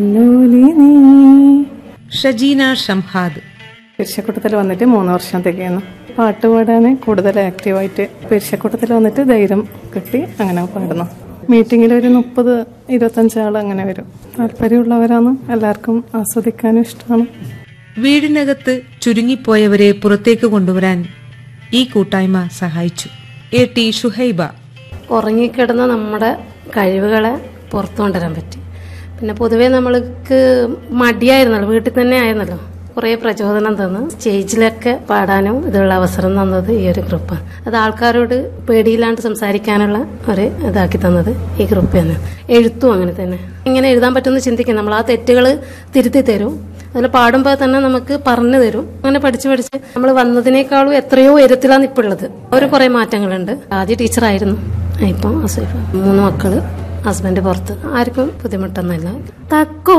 lowly നീ ഷജീന ഷംഹാദ് പെരിശക്കൂട്ടത്തിൽ വന്നിട്ട് മൂന്ന് വർഷം തികയുന്നു പാട്ട് പാടാൻ കൂടുതൽ ആക്റ്റീവായിട്ട് പെരിശക്കൂട്ടത്തിൽ വന്നിട്ട് ധൈര്യം കിട്ടി അങ്ങനെ പാടുന്നു മീറ്റിങ്ങിൽ ഒരു മുപ്പത് ഇരുപത്തഞ്ച് ആൾ അങ്ങനെ വരും താല്പര്യമുള്ളവരാണ് എല്ലാവർക്കും ആസ്വദിക്കാനും ഇഷ്ടമാണ് വീടിനകത്ത് ചുരുങ്ങിപ്പോയവരെ പുറത്തേക്ക് കൊണ്ടുവരാൻ ഈ കൂട്ടായ്മ സഹായിച്ചു എ ടി ഷുഹൈബ ഉറങ്ങിക്കിടന്ന നമ്മുടെ കഴിവുകളെ പുറത്തു കൊണ്ടുവരാൻ പറ്റി പിന്നെ പൊതുവേ നമ്മൾക്ക് മടിയായിരുന്നല്ലോ വീട്ടിൽ തന്നെ ആയിരുന്നല്ലോ കുറേ പ്രചോദനം തന്ന് സ്റ്റേജിലൊക്കെ പാടാനും ഇതുള്ള അവസരം തന്നത് ഈ ഒരു ഗ്രൂപ്പാണ് അത് ആൾക്കാരോട് പേടിയില്ലാണ്ട് സംസാരിക്കാനുള്ള ഒരു ഇതാക്കി തന്നത് ഈ ഗ്രൂപ്പ് തന്നെ എഴുത്തും അങ്ങനെ തന്നെ ഇങ്ങനെ എഴുതാൻ പറ്റുമെന്ന് ചിന്തിക്കും നമ്മൾ ആ തെറ്റുകൾ തിരുത്തി തരും അതിൽ പാടുമ്പോൾ തന്നെ നമുക്ക് പറഞ്ഞു തരും അങ്ങനെ പഠിച്ച് പഠിച്ച് നമ്മൾ വന്നതിനേക്കാളും എത്രയോ ഉയരത്തിലാണ് ഇപ്പോൾ ഉള്ളത് ഒരു കുറേ മാറ്റങ്ങളുണ്ട് ആദ്യം ടീച്ചറായിരുന്നു ഇപ്പം ഹൗസ് വൈഫ് മൂന്ന് മക്കള് ഹസ്ബൻഡ് പുറത്ത് ആർക്കും ബുദ്ധിമുട്ടൊന്നുമില്ല തക്കോ